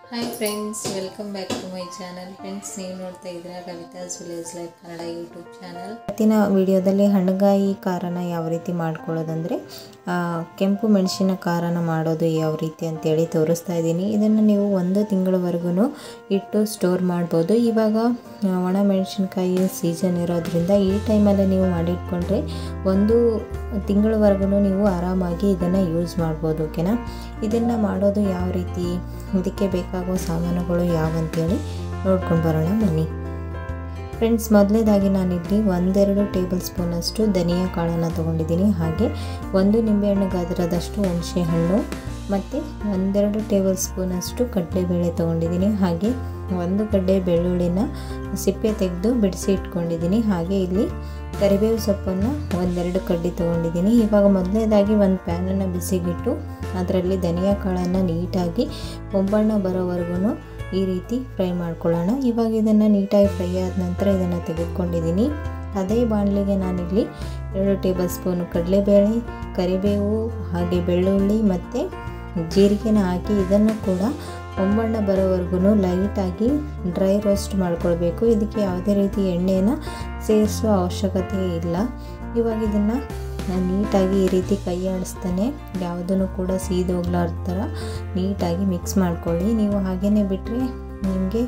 hi friends welcome back to my channel friends ನೀವು ನೋಡ್ತಾ ಇದ್ದೀರಾ Kavita's village life Kannada YouTube channel ಇವತ್ತಿನ ವಿಡಿಯೋದಲ್ಲಿ ಹಣ್ಣುಗಾಯಿ ಖಾರನ ಯಾವ ರೀತಿ ಮಾಡ್ಕೊಳ್ಳೋದಂದರೆ ಆ, ಕೆಂಪು ಮೆಣಸಿನ ಖಾರನ ಮಾಡೋದು ಯಾವ ರೀತಿ ಅಂತೇಳಿ ತೋರಿಸ್ತಾ ಇದ್ದೀನಿ ಇದನ್ನು ನೀವು ಒಂದು ತಿಂಗಳವರೆಗೂ ಇಟ್ಟು ಸ್ಟೋರ್ ಮಾಡ್ಬೋದು ಇವಾಗ ಆ, ಒಣ ಮೆಣಸಿನ್ಕಾಯಿ ಸೀಸನ್ ಇರೋದ್ರಿಂದ ಈ ಟೈಮಲ್ಲಿ ನೀವು ಮಾಡಿಟ್ಕೊಂಡ್ರೆ ಒಂದು ತಿಂಗಳವರೆಗೂ ನೀವು ಆರಾಮಾಗಿ ಇದನ್ನು ಯೂಸ್ ಮಾಡ್ಬೋದು ಓಕೆನಾ ಇದನ್ನು ಮಾಡೋದು ಯಾವ ರೀತಿ ಇದಕ್ಕೆ ಬೇಕಾಗುವ ಸಾಮಾನುಗಳು ಯಾವಂತೇಳಿ ನೋಡ್ಕೊಂಡು ಬರೋಣ ಬನ್ನಿ ಫ್ರೆಂಡ್ಸ್ ಮೊದಲೇದಾಗಿ ನಾನಿಲ್ಲಿ ಒಂದೆರಡು ಟೇಬಲ್ ಸ್ಪೂನಷ್ಟು ಧನಿಯಾ ಕಾಳನ್ನು ತೊಗೊಂಡಿದ್ದೀನಿ ಹಾಗೆ ಒಂದು ನಿಂಬೆಹಣ್ಣು ಗಾತ್ರದಷ್ಟು ಹುಣಸೆ ಹಣ್ಣು ಮತ್ತು ಒಂದೆರಡು ಟೇಬಲ್ ಸ್ಪೂನಷ್ಟು ಕಡಲೆಬೇಳೆ ತೊಗೊಂಡಿದ್ದೀನಿ ಹಾಗೆ ಒಂದು ಕಡ್ಡೆ ಬೆಳ್ಳುಳ್ಳಿನ ಸಿಪ್ಪೆ ತೆಗೆದು ಬಿಡಿಸಿ ಇಟ್ಕೊಂಡಿದ್ದೀನಿ ಹಾಗೆ ಇಲ್ಲಿ ಕರಿಬೇವು ಸೊಪ್ಪನ್ನು ಒಂದೆರಡು ಕಡ್ಡಿ ತೊಗೊಂಡಿದ್ದೀನಿ ಇವಾಗ ಮೊದಲನೇದಾಗಿ ಒಂದು ಪ್ಯಾನನ್ನು ಬಿಸಿಗಿಟ್ಟು ಅದರಲ್ಲಿ ಧನಿಯಾ ಕಾಳನ್ನು ನೀಟಾಗಿ ಒಂಬಣ್ಣ ಬರೋವರೆಗೂ ಈ ರೀತಿ ಫ್ರೈ ಮಾಡ್ಕೊಳ್ಳೋಣ ಇವಾಗ ಇದನ್ನು ನೀಟಾಗಿ ಫ್ರೈ ಆದ ನಂತರ ಇದನ್ನು ತೆಗೆದುಕೊಂಡಿದ್ದೀನಿ ಅದೇ ಬಾಣಲಿಗೆ ನಾನಿಲ್ಲಿ ಎರಡು ಟೇಬಲ್ ಸ್ಪೂನು ಕಡಲೆಬೇಳೆ ಕರಿಬೇವು ಹಾಗೆ ಬೆಳ್ಳುಳ್ಳಿ ಮತ್ತು ಜೀರಿಗೆನ ಹಾಕಿ ಇದನ್ನು ಕೂಡ ಒಂಬಣ್ಣ ಬರೋವರೆಗೂ ಲೈಟಾಗಿ ಡ್ರೈ ರೋಸ್ಟ್ ಮಾಡ್ಕೊಳ್ಬೇಕು ಇದಕ್ಕೆ ಯಾವುದೇ ರೀತಿ ಎಣ್ಣೆನ ಸೇರಿಸೋ ಅವಶ್ಯಕತೆ ಇಲ್ಲ ಇವಾಗ ಇದನ್ನು ನೀಟಾಗಿ ಈ ರೀತಿ ಕೈ ಆಡಿಸ್ತಾನೆ ಯಾವುದನ್ನು ಕೂಡ ಸೀದೋಗ್ಲಾರ್ದ ಥರ ನೀಟಾಗಿ ಮಿಕ್ಸ್ ಮಾಡ್ಕೊಳ್ಳಿ ನೀವು ಹಾಗೇ ಬಿಟ್ಟರೆ ನಿಮಗೆ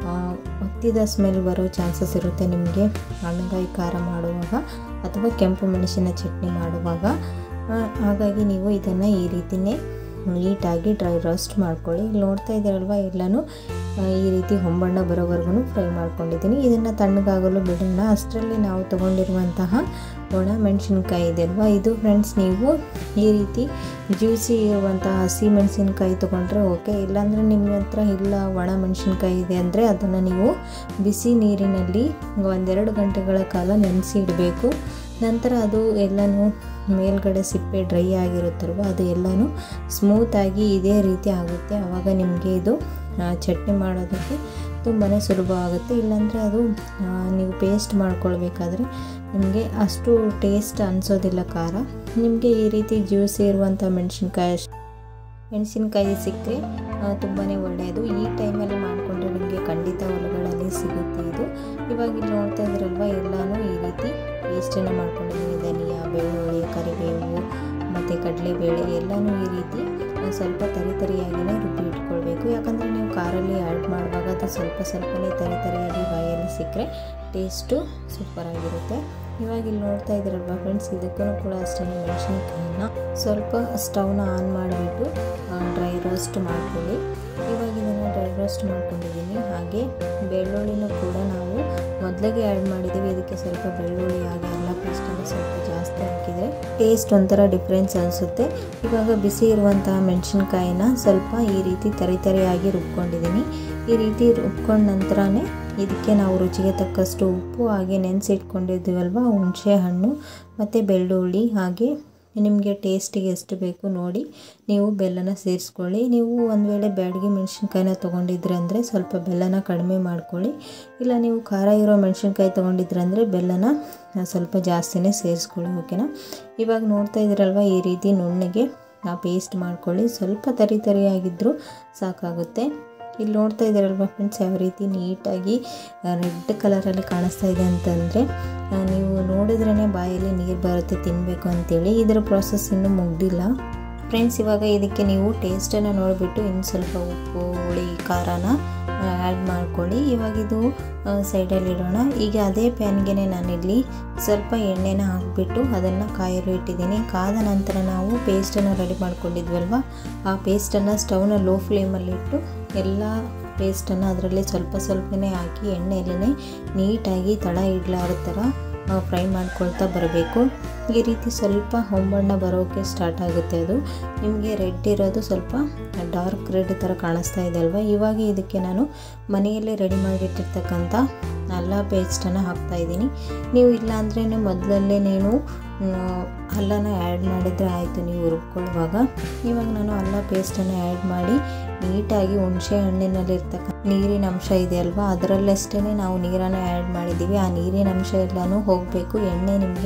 ಒತ್ತಿದ ಸ್ಮೆಲ್ ಬರೋ ಚಾನ್ಸಸ್ ಇರುತ್ತೆ ನಿಮಗೆ ಹಣ್ಣುಗಾಯಿ ಖಾರ ಮಾಡುವಾಗ ಅಥವಾ ಕೆಂಪು ಮೆಣಸಿನ ಚಟ್ನಿ ಮಾಡುವಾಗ ಆ, ಹಾಗಾಗಿ ನೀವು ಇದನ್ನು ಈ ರೀತಿಯೇ ನೀಟಾಗಿ ಡ್ರೈ ರೋಸ್ಟ್ ಮಾಡ್ಕೊಳ್ಳಿ ಇಲ್ಲಿ ನೋಡ್ತಾ ಇದ್ದೀರಲ್ವ ಎಲ್ಲನೂ ಆ, ಈ ರೀತಿ ಹೊಂಬಣ್ಣ ಬರೋವರೆಗೂ ಫ್ರೈ ಮಾಡ್ಕೊಂಡಿದ್ದೀನಿ ಇದನ್ನು ತಣ್ಣಗಾಗಲು ಬಿಡೋಣ ಅಷ್ಟರಲ್ಲಿ ನಾವು ತೊಗೊಂಡಿರುವಂತಹ ಒಣ ಮೆಣಸಿನ್ಕಾಯಿ ಇದೆ ಅಲ್ವಾ ಇದು ಫ್ರೆಂಡ್ಸ್ ನೀವು ಈ ರೀತಿ ಜ್ಯೂಸಿ ಇರುವಂತಹ ಹಸಿ ಮೆಣಸಿನ್ಕಾಯಿ ತೊಗೊಂಡ್ರೆ ಓಕೆ ಇಲ್ಲಾಂದರೆ ನಿಮ್ಮ ಹತ್ರ ಇಲ್ಲ ಒಣ ಮೆಣಸಿನ್ಕಾಯಿ ಇದೆ ಅಂದರೆ ಅದನ್ನು ನೀವು ಬಿಸಿ ನೀರಿನಲ್ಲಿ ಒಂದೆರಡು ಗಂಟೆಗಳ ಕಾಲ ನೆನೆಸಿ ಇಡಬೇಕು ನಂತರ ಅದು ಎಲ್ಲನೂ ಮೇಲ್ಗಡೆ ಸಿಪ್ಪೆ ಡ್ರೈ ಆಗಿರುತ್ತಲ್ವ ಅದು ಎಲ್ಲನೂ ಸ್ಮೂತಾಗಿ ಇದೇ ರೀತಿ ಆಗುತ್ತೆ ಆವಾಗ ನಿಮಗೆ ಇದು ಆ, ಚಟ್ನಿ ಮಾಡೋದಕ್ಕೆ ತುಂಬಾ ಸುಲಭ ಆಗುತ್ತೆ ಇಲ್ಲಾಂದರೆ ಅದು ಆ, ನೀವು ಪೇಸ್ಟ್ ಮಾಡ್ಕೊಳ್ಬೇಕಾದ್ರೆ ನಿಮಗೆ ಅಷ್ಟು ಟೇಸ್ಟ್ ಅನಿಸೋದಿಲ್ಲ ಖಾರ ನಿಮಗೆ ಈ ರೀತಿ ಜ್ಯೂಸಿ ಇರುವಂಥ ಮೆಣಸಿನ್ಕಾಯಿ ಮೆಣಸಿನ್ಕಾಯಿ ಸಿಕ್ಕರೆ ತುಂಬಾ ಒಳ್ಳೆಯದು ಈ ಟೈಮಲ್ಲಿ ಮಾಡಿಕೊಂಡ್ರೆ ನಿಮಗೆ ಖಂಡಿತ ಹೊಲಗಳಲ್ಲಿ ಸಿಗುತ್ತೆ ಇದು ಇವಾಗ ಇಲ್ಲಿ ನೋಡ್ತಾ ಇದ್ರಲ್ವ ಎಲ್ಲನೂ ಈ ರೀತಿ ಪೇಸ್ಟನ್ನು ಮಾಡ್ಕೊಂಡಿದ್ದೀನಿ ಧನಿಯಾ ಬೆಳ್ಳುಳ್ಳಿ ಕರಿಬೇವು ಮತ್ತು ಕಡಲೆಬೇಳೆ ಎಲ್ಲನೂ ಈ ರೀತಿ ಒಂದು ಸ್ವಲ್ಪ ತರಿ ತರಿಯಾಗಿಯೇ ರುಬ್ಬಿ ಇಟ್ಕೊಳ್ಬೇಕು ಯಾಕಂದರೆ ನೀವು ಕಾರಲ್ಲಿ ಆ್ಯಡ್ ಮಾಡುವಾಗ ಅದು ಸ್ವಲ್ಪ ಸ್ವಲ್ಪನೇ ತರಿ ತರಿಯಾಗಿ ಬಾಯಲ್ಲಿ ಸಿಕ್ಕರೆ ಟೇಸ್ಟು ಸೂಪರಾಗಿರುತ್ತೆ ಇವಾಗ ಇಲ್ಲಿ ನೋಡ್ತಾ ಇದ್ದೀರಲ್ವ ಫ್ರೆಂಡ್ಸ್ ಇದಕ್ಕೂ ಕೂಡ ಅಷ್ಟೇ ಮೆಣಸಿನ್ಕಾಯಿನ ಸ್ವಲ್ಪ ಸ್ಟವ್ನ ಆನ್ ಮಾಡಿಬಿಟ್ಟು ಡ್ರೈ ರೋಸ್ಟ್ ಮಾಡ್ಕೊಳ್ಳಿ ಇವಾಗ ಇದನ್ನು ಡ್ರೈ ರೋಸ್ಟ್ ಮಾಡ್ಕೊಂಡಿದ್ದೀನಿ ಹಾಗೆ ಬೆಳ್ಳುಳ್ಳಿನೂ ಕೂಡ ನಾವು ಮೊದಲಿಗೆ ಆ್ಯಡ್ ಮಾಡಿದ್ದೀವಿ ಇದಕ್ಕೆ ಸ್ವಲ್ಪ ಬೆಳ್ಳುಳ್ಳಿ ಹಾಗೆ ಎಲ್ಲ ಪೇಸ್ಟನ್ನು ಸ್ವಲ್ಪ ಜಾಸ್ತಿ ಹಾಕಿದರೆ ಟೇಸ್ಟ್ ಒಂಥರ ಡಿಫ್ರೆನ್ಸ್ ಅನಿಸುತ್ತೆ ಇವಾಗ ಬಿಸಿ ಇರುವಂತಹ ಮೆಣಸಿನ್ಕಾಯಿನ ಸ್ವಲ್ಪ ಈ ರೀತಿ ತರಿ ತರಿಯಾಗಿ ರುಬ್ಕೊಂಡಿದ್ದೀನಿ ಈ ರೀತಿ ರುಬ್ಕೊಂಡ ನಂತರನೇ ಇದಕ್ಕೆ ನಾವು ರುಚಿಗೆ ತಕ್ಕಷ್ಟು ಉಪ್ಪು ಹಾಗೆ ನೆನೆಸಿಟ್ಕೊಂಡಿದ್ದೀವಲ್ವ ಹುಣಸೆ ಹಣ್ಣು ಮತ್ತು ಬೆಳ್ಳುಳ್ಳಿ ಹಾಗೆ ನಿಮಗೆ ಟೇಸ್ಟಿಗೆ ಎಷ್ಟು ಬೇಕು ನೋಡಿ ನೀವು ಬೆಲ್ಲನ ಸೇರಿಸ್ಕೊಳ್ಳಿ ನೀವು ಒಂದು ವೇಳೆ ಬ್ಯಾಡಗಿ ಮೆಣಸಿನ್ಕಾಯಿನ ತೊಗೊಂಡಿದ್ರೆ ಅಂದರೆ ಸ್ವಲ್ಪ ಬೆಲ್ಲನ ಕಡಿಮೆ ಮಾಡ್ಕೊಳ್ಳಿ ಇಲ್ಲ ನೀವು ಖಾರ ಇರೋ ಮೆಣಸಿನ್ಕಾಯಿ ತೊಗೊಂಡಿದ್ರೆ ಅಂದರೆ ಬೆಲ್ಲನ ಸ್ವಲ್ಪ ಜಾಸ್ತಿನೇ ಸೇರಿಸ್ಕೊಳ್ಳಿ ಓಕೆನಾ ಇವಾಗ ನೋಡ್ತಾ ಇದ್ದೀರಲ್ವ ಈ ರೀತಿ ನುಣ್ಣಗೆ ಪೇಸ್ಟ್ ಮಾಡ್ಕೊಳ್ಳಿ ಸ್ವಲ್ಪ ತರಿ ತರಿಯಾಗಿದ್ದರೂ ಸಾಕಾಗುತ್ತೆ ಇಲ್ಲಿ ನೋಡ್ತಾ ಇದ್ದೀರಲ್ವ ಫ್ರೆಂಡ್ಸ್ ಯಾವ ರೀತಿ ನೀಟಾಗಿ ರೆಡ್ ಕಲರಲ್ಲಿ ಕಾಣಿಸ್ತಾ ಇದೆ ಅಂತಂದರೆ ನೀವು ನೋಡಿದ್ರೇ ಬಾಯಲ್ಲಿ ನೀರು ಬರುತ್ತೆ ತಿನ್ನಬೇಕು ಅಂತೇಳಿ ಇದರ ಪ್ರಾಸೆಸ್ ಇನ್ನೂ ಮುಗ್ದಿಲ್ಲ ಫ್ರೆಂಡ್ಸ್ ಇವಾಗ ಇದಕ್ಕೆ ನೀವು ಟೇಸ್ಟನ್ನು ನೋಡಿಬಿಟ್ಟು ಇನ್ನು ಸ್ವಲ್ಪ ಉಪ್ಪು ಹುಳಿ ಖಾರನ ಆ್ಯಡ್ ಮಾಡ್ಕೊಳ್ಳಿ ಇವಾಗ ಇದು ಸೈಡಲ್ಲಿ ಇಡೋಣ ಈಗ ಅದೇ ಪ್ಯಾನ್ಗೆ ನಾನಿಲ್ಲಿ ಸ್ವಲ್ಪ ಎಣ್ಣೆನ ಹಾಕಿಬಿಟ್ಟು ಅದನ್ನು ಕಾಯಲು ಇಟ್ಟಿದ್ದೀನಿ ಕಾದ ನಂತರ ನಾವು ಪೇಸ್ಟನ್ನು ರೆಡಿ ಮಾಡ್ಕೊಂಡಿದ್ವಲ್ವ ಆ ಪೇಸ್ಟನ್ನು ಸ್ಟವ್ನ ಲೋ ಫ್ಲೇಮಲ್ಲಿಟ್ಟು ಎಲ್ಲ ಪೇಸ್ಟನ್ನು ಅದರಲ್ಲಿ ಸ್ವಲ್ಪ ಸ್ವಲ್ಪನೇ ಹಾಕಿ ಎಣ್ಣೆಯಲ್ಲೇ ನೀಟಾಗಿ ತಳ ಇಡ್ಲಾರೋ ಥರ ಫ್ರೈ ಮಾಡ್ಕೊಳ್ತಾ ಬರಬೇಕು ಈ ರೀತಿ ಸ್ವಲ್ಪ ಹೊಂಬಣ್ಣ ಬರೋಕ್ಕೆ ಸ್ಟಾರ್ಟ್ ಆಗುತ್ತೆ ಅದು ನಿಮಗೆ ರೆಡ್ ಇರೋದು ಸ್ವಲ್ಪ ಡಾರ್ಕ್ ರೆಡ್ ಥರ ಕಾಣಿಸ್ತಾ ಇದೆ ಅಲ್ವಾ ಇವಾಗ ಇದಕ್ಕೆ ನಾನು ಮನೆಯಲ್ಲೇ ರೆಡಿ ಮಾಡಿಟ್ಟಿರ್ತಕ್ಕಂಥ ಅಲ್ಲ ಪೇಸ್ಟನ್ನು ಹಾಕ್ತಾಯಿದ್ದೀನಿ ನೀವು ಇಲ್ಲಾಂದ್ರೆ ಮೊದಲಲ್ಲೇ ನೀನು ಅಲ್ಲನ ಆ್ಯಡ್ ಮಾಡಿದರೆ ಆಯಿತು ನೀವು ರುಬ್ಕೊಳ್ಳುವಾಗ ಇವಾಗ ನಾನು ಅಲ್ಲ ಪೇಸ್ಟನ್ನು ಆ್ಯಡ್ ಮಾಡಿ ನೀಟಾಗಿ ಹುಣಸೆ ಹಣ್ಣಿನಲ್ಲಿರ್ತಕ್ಕ ನೀರಿನ ಅಂಶ ಇದೆ ಅಲ್ವಾ ಅದರಲ್ಲಷ್ಟೇ ನಾವು ನೀರನ್ನು ಆ್ಯಡ್ ಮಾಡಿದ್ದೀವಿ ಆ ನೀರಿನ ಅಂಶ ಎಲ್ಲನೂ ಹೋಗಬೇಕು ಎಣ್ಣೆ ನಿಮಗೆ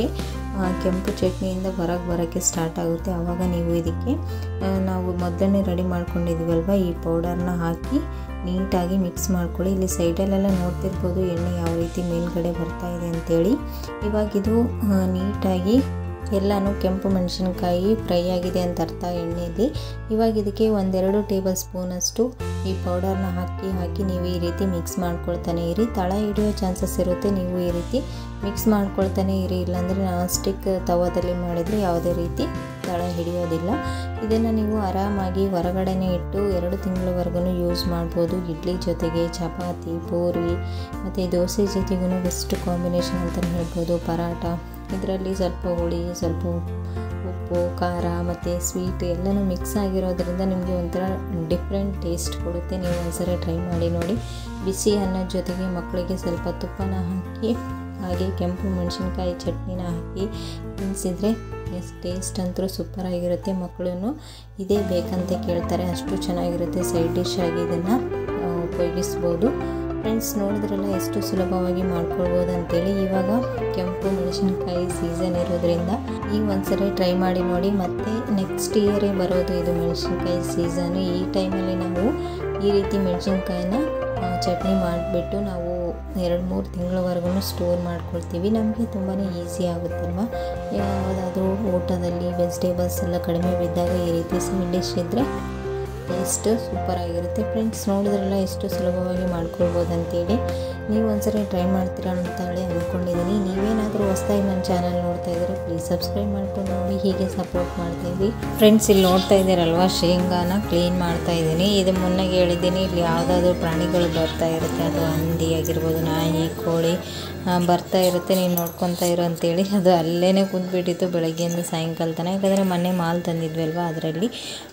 ಆ, ಕೆಂಪು ಚಟ್ನಿಯಿಂದ ಹೊರಗೆ ಬರೋಕ್ಕೆ ಸ್ಟಾರ್ಟ್ ಆಗುತ್ತೆ ಆವಾಗ ನೀವು ಇದಕ್ಕೆ ಆ, ನಾವು ಮೊದಲನೇ ರೆಡಿ ಮಾಡ್ಕೊಂಡಿದ್ವಲ್ವ ಈ ಪೌಡರ್ನ ಹಾಕಿ ನೀಟಾಗಿ ಮಿಕ್ಸ್ ಮಾಡ್ಕೊಳ್ಳಿ ಇಲ್ಲಿ ಸೈಡಲ್ಲೆಲ್ಲ ನೋಡ್ತಿರ್ಬೋದು ಎಣ್ಣೆ ಯಾವ ರೀತಿ ಮೇಲ್ಗಡೆ ಬರ್ತಾ ಇದೆ ಅಂತೇಳಿ ಇವಾಗ ಇದು ಆ, ನೀಟಾಗಿ ಎಲ್ಲನೂ ಕೆಂಪು ಮೆಣಸಿನ್ಕಾಯಿ ಫ್ರೈ ಆಗಿದೆ ಅಂತ ಅರ್ಥ ಎಣ್ಣೆಯಲ್ಲಿ ಇವಾಗ ಇದಕ್ಕೆ ಒಂದೆರಡು ಟೇಬಲ್ ಸ್ಪೂನಷ್ಟು ಈ ಪೌಡರ್ನ ಹಾಕಿ ಹಾಕಿ ನೀವು ಈ ರೀತಿ ಮಿಕ್ಸ್ ಮಾಡ್ಕೊಳ್ತಾನೆ ಇರಿ ತಳ ಹಿಡಿಯೋ ಚಾನ್ಸಸ್ ಇರುತ್ತೆ ನೀವು ಈ ರೀತಿ ಮಿಕ್ಸ್ ಮಾಡ್ಕೊಳ್ತಾನೆ ಇರಿ ಇಲ್ಲಾಂದರೆ ನಾನ್ ಸ್ಟಿಕ್ ತವಾದಲ್ಲಿ ಮಾಡಿದರೆ ಯಾವುದೇ ರೀತಿ ತಳ ಹಿಡಿಯೋದಿಲ್ಲ ಇದನ್ನು ನೀವು ಆರಾಮಾಗಿ ಹೊರಗಡೆನೇ ಇಟ್ಟು ಎರಡು ತಿಂಗಳವರೆಗೂ ಯೂಸ್ ಮಾಡ್ಬೋದು ಇಡ್ಲಿ ಜೊತೆಗೆ ಚಪಾತಿ ಪೂರಿ ಮತ್ತು ದೋಸೆ ಜೊತೆಗೂ ಬೆಸ್ಟ್ ಕಾಂಬಿನೇಷನ್ ಅಂತಲೇ ಹೇಳ್ಬೋದು ಪರಾಟ ಇದರಲ್ಲಿ ಸ್ವಲ್ಪ ಹುಳಿ ಸ್ವಲ್ಪ ಉಪ್ಪು ಖಾರ ಮತ್ತು ಸ್ವೀಟ್ ಎಲ್ಲನೂ ಮಿಕ್ಸ್ ಆಗಿರೋದ್ರಿಂದ ನಿಮಗೆ ಒಂಥರ ಡಿಫ್ರೆಂಟ್ ಟೇಸ್ಟ್ ಕೊಡುತ್ತೆ ನೀವು ಒಂದ್ಸರಿ ಟ್ರೈ ಮಾಡಿ ನೋಡಿ ಬಿಸಿ ಅನ್ನದ ಜೊತೆಗೆ ಮಕ್ಕಳಿಗೆ ಸ್ವಲ್ಪ ತುಪ್ಪನ ಹಾಕಿ ಹಾಗೆ ಕೆಂಪು ಮೆಣಸಿನ್ಕಾಯಿ ಚಟ್ನಿನ ಹಾಕಿ ತಿನ್ನಿಸಿದ್ರೆ ಟೇಸ್ಟ್ ಅಂತೂ ಸೂಪರಾಗಿರುತ್ತೆ ಮಕ್ಕಳು ಇದೇ ಬೇಕಂತ ಕೇಳ್ತಾರೆ ಅಷ್ಟು ಚೆನ್ನಾಗಿರುತ್ತೆ ಸೈಡ್ ಡಿಶ್ ಆಗಿ ಇದನ್ನು ಉಪಯೋಗಿಸ್ಬೋದು ಫ್ರೆಂಡ್ಸ್ ನೋಡಿದ್ರಲ್ಲ ಎಷ್ಟು ಸುಲಭವಾಗಿ ಮಾಡ್ಕೊಳ್ಬೋದು ಅಂತೇಳಿ ಇವಾಗ ಕೆಂಪು ಮೆಣಸಿನ್ಕಾಯಿ ಸೀಸನ್ ಇರೋದ್ರಿಂದ ಈ ಒಂದ್ಸರಿ ಟ್ರೈ ಮಾಡಿ ನೋಡಿ ಮತ್ತೆ ನೆಕ್ಸ್ಟ್ ಇಯರೇ ಬರೋದು ಇದು ಮೆಣಸಿನ್ಕಾಯಿ ಸೀಸನ್ ಈ ಟೈಮಲ್ಲಿ ನಾವು ಈ ರೀತಿ ಮೆಣಸಿನ್ಕಾಯಿನ ಆ, ಚಟ್ನಿ ಮಾಡಿಬಿಟ್ಟು ನಾವು ಎರಡು ಮೂರು ತಿಂಗಳವರೆಗೂ ಸ್ಟೋರ್ ಮಾಡ್ಕೊಳ್ತೀವಿ ನಮಗೆ ತುಂಬಾ ಈಸಿ ಆಗುತ್ತಲ್ವ ಯಾವುದಾದ್ರೂ ಊಟದಲ್ಲಿ ವೆಜಿಟೇಬಲ್ಸ್ ಎಲ್ಲ ಕಡಿಮೆ ಬಿದ್ದಾಗ ಈ ರೀತಿ ಸೈಡ್ ಡಿಶ್ ಇದ್ದರೆ ಟೇಸ್ಟ್ ಸೂಪರಾಗಿರುತ್ತೆ ಫ್ರೆಂಡ್ಸ್ ನೋಡಿದ್ರಲ್ಲ ಎಷ್ಟು ಸುಲಭವಾಗಿ ಮಾಡ್ಕೊಳ್ಬೋದು ಅಂತೇಳಿ ನೀವು ಒಂದ್ಸರಿ ಟ್ರೈ ಮಾಡ್ತೀರಾ ಅಂತ ಹೇಳಿ ಅಂದ್ಕೊಂಡಿದ್ದೀನಿ ನೀವೇನಾದರೂ ಹೊಸ್ದಾಗಿ ನನ್ನ ಚಾನಲ್ ನೋಡ್ತಾ ಇದ್ದರೆ ಪ್ಲೀಸ್ ಸಬ್ಸ್ಕ್ರೈಬ್ ಮಾಡ್ಕೊಂಡು ನೋಡಿ ಹೀಗೆ ಸಪೋರ್ಟ್ ಮಾಡ್ತಾಯಿದ್ವಿ ಫ್ರೆಂಡ್ಸ್ ಇಲ್ಲಿ ನೋಡ್ತಾ ಇದ್ದೀರಲ್ವ ಶೇಂಗಾನ ಕ್ಲೀನ್ ಮಾಡ್ತಾ ಇದ್ದೀನಿ ಇದು ಮುನ್ನಾಗೆ ಹೇಳಿದ್ದೀನಿ ಇಲ್ಲಿ ಯಾವುದಾದ್ರೂ ಪ್ರಾಣಿಗಳು ಬರ್ತಾ ಇರುತ್ತೆ ಅದು ಹಂದಿ ಆಗಿರ್ಬೋದು ನಾಯಿ ಕೋಳಿ ಆ, ಬರ್ತಾ ಇರುತ್ತೆ ನೀನು ನೋಡ್ಕೊತಾ ಇರೋ ಅಂತೇಳಿ ಅದು ಅಲ್ಲೇ ಕುಂತ್ಬಿಟ್ಟಿತ್ತು ಬೆಳಗ್ಗೆಯಿಂದ ಸಾಯಂಕಾಲ ತನಕ ಯಾಕಂದರೆ ಮೊನ್ನೆ ಮಾಲ್ ತಂದಿದ್ವಲ್ವ ಅದರಲ್ಲಿ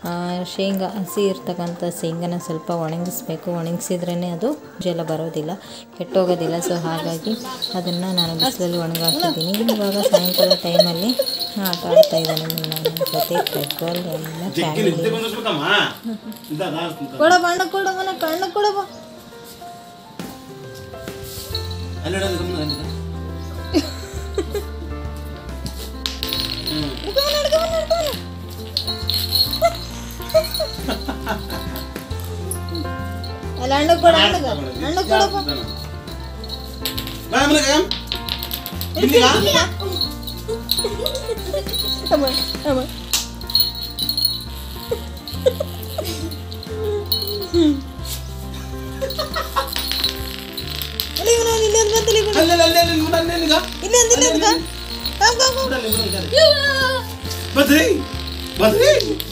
ಶೇಂಗಾ ಹಸಿ ಇರ್ತಕ್ಕಂಥ ಶೇಂಗಾನ ಸ್ವಲ್ಪ ಒಣಗಿಸ್ಬೇಕು ಒಣಗಿಸಿದ್ರೇ ಅದು ಜಲ ಬರೋದಿಲ್ಲ ಕೆಟ್ಟೋಗೋದಿಲ್ಲ ಸೊ ಹಾಗಾಗಿ ಅದನ್ನು ನಾನು ಬಿಸಿಲಲ್ಲಿ ಒಣಗಾಕಿದ್ದೀನಿ ಇವಾಗ ಸಾಯಂಕಾಲ ಟೈಮಲ್ಲಿ ಆಟ ಆಡ್ತಾ ಇದ್ದಾನೆ ನನ್ನ ಜೊತೆ ಪೆಟ್ರೋಲ್ ಎಲ್ಲ ಫ್ಯಾಮಿಲಿ ಕೊಡ ಬಣ್ಣ ಕೊಡ ಮನ ಕಣ್ಣ ಕೊಡಬ ಅಲ್ಲ ಹಣ್ಣು ಕೊಡ ಹಣ್ಣು ಹಣ್ಣು ಕೊಡಪ್ಪ ಅಮ್ಮ ಅಮ್ಮ ಅಲ್ಲ ಇವನು ಇಲ್ಲಿ ಒಂದು ಬಂತಲ್ಲಿ ಕೊಡು ಇಲ್ಲಿ ಒಂದು ಇಲ್ಲಿ ಒಂದು ಕಾಮ್ ಕಾಮ್ ಬದ್ರಿ ಬದ್ರಿ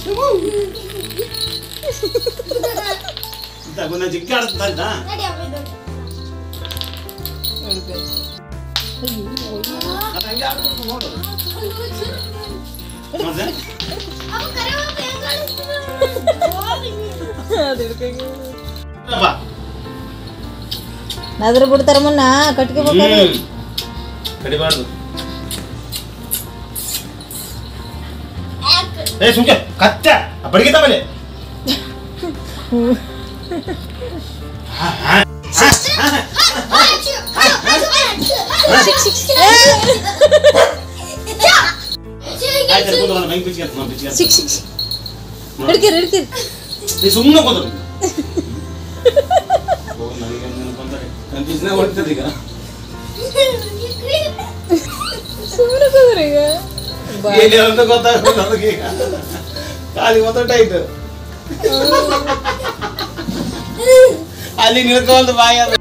ಜಿಗ್ಗಿ ಆಡ್ತಾ ನಾದ್ರ ಬಿಡ್ತಾರ ಮುನ್ನ ಕಟ್ಕೋಬೇಕಾದ್ರೆ ಕಡಿಬಾರ್ದು ಏ ಸುಮ್ಕೆ ಕಚ್ಚ ಬಡಿಗೆ ಮೇಲೆ ಆಯ್ತು ಕೂತ್ಕೊಳ್ಳ ಮೈ ಬಿಚ್ಚಿಗೆ ನಾನು ಬಿಚ್ಚಿಗೆ ಸಿಕ್ ಸಿಕ್ ಹಿಡ್ಕಿರ್ ಹಿಡ್ಕಿರ್ ನೀ ಸುಮ್ಮನೆ ಕೂತ್ಕೊಳ್ಳಿ ನನಗೆ ನೆನಪಂತಾರೆ ಕನ್ಫ್ಯೂಸ್ನ ಹೊಡ್ತದೆ ಈಗ ಸುಮ್ಮನೆ ಕೂದ್ರಿ ಈಗ ಎಲ್ಲಿ ಅಂತ ಗೊತ್ತಾಗಲ್ಲ ನನಗೆ ಈಗ ಖಾಲಿ ಒತ್ತಟ ಆಯ್ತು ಅಲ್ಲಿ ನಿಲ್ಕೊಂಡು ಬಾಯಿ ಅದು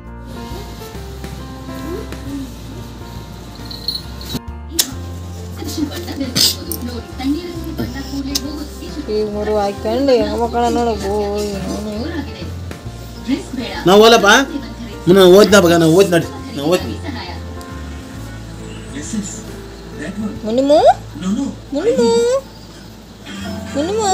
ಈ ಮೂರು ಹಾಕ್ಕೊಂಡು ಹೆಂಗ ಮಕ್ಕಳ ನೋಡಬೇಕು ನಾವು ಓಲಪ್ಪ ನಾ ಓದ್ನಾ ಬಗ ನಾ ಓದ್ ನಡಿ ನಾ ಓದ್ನಿ ಮುನಿಮು ಮುನಿಮು ಮುನಿಮು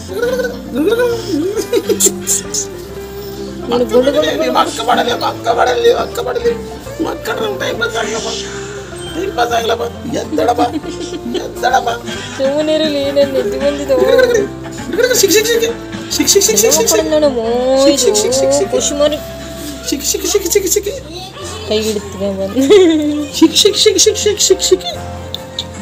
ನೀನು ಗುಂಡು ಗುಂಡು ಅಕ್ಕ ಮಾಡಲಿ ಅಕ್ಕ ಮಾಡಲಿ ಅಕ್ಕ ಮಾಡಲಿ ಮಕ್ಕಳ ಟೈಮ್ ಪಾಸ್ ಆಗ್ಲಪ್ಪ ಟೈಮ್ ಪಾಸ್ ಆಗ್ಲಪ್ಪ ಎದ್ದಡಪ್ಪ ಎದ್ದಡಪ್ಪ ಸುಮ್ಮನೆ ಇರಲಿ ಏನೇನು ನಿದ್ದೆ ಬಂದಿದ್ದು ಶಿಕ್ ಶಿಕ್ ಶಿಕ್ ಶಿಕ್ ಶಿಕ್ ಶಿಕ್ ಶಿಕ್ ಶಿಕ್ ನೋಡು ಮೋಯ್ದು ಖುಷಿ ಮರಿ ಶಿಕ್ ಶಿಕ್ ಶಿಕ್ ಶಿಕ್ ಶಿಕ್ ಕೈ ಹಿಡಿತ್ಗೆ ಬಂದು ಶಿಕ್ ಶಿಕ್ ಶಿಕ್ ಶಿಕ್ ಶಿಕ್ ಶಿಕ್ ಶಿಕ್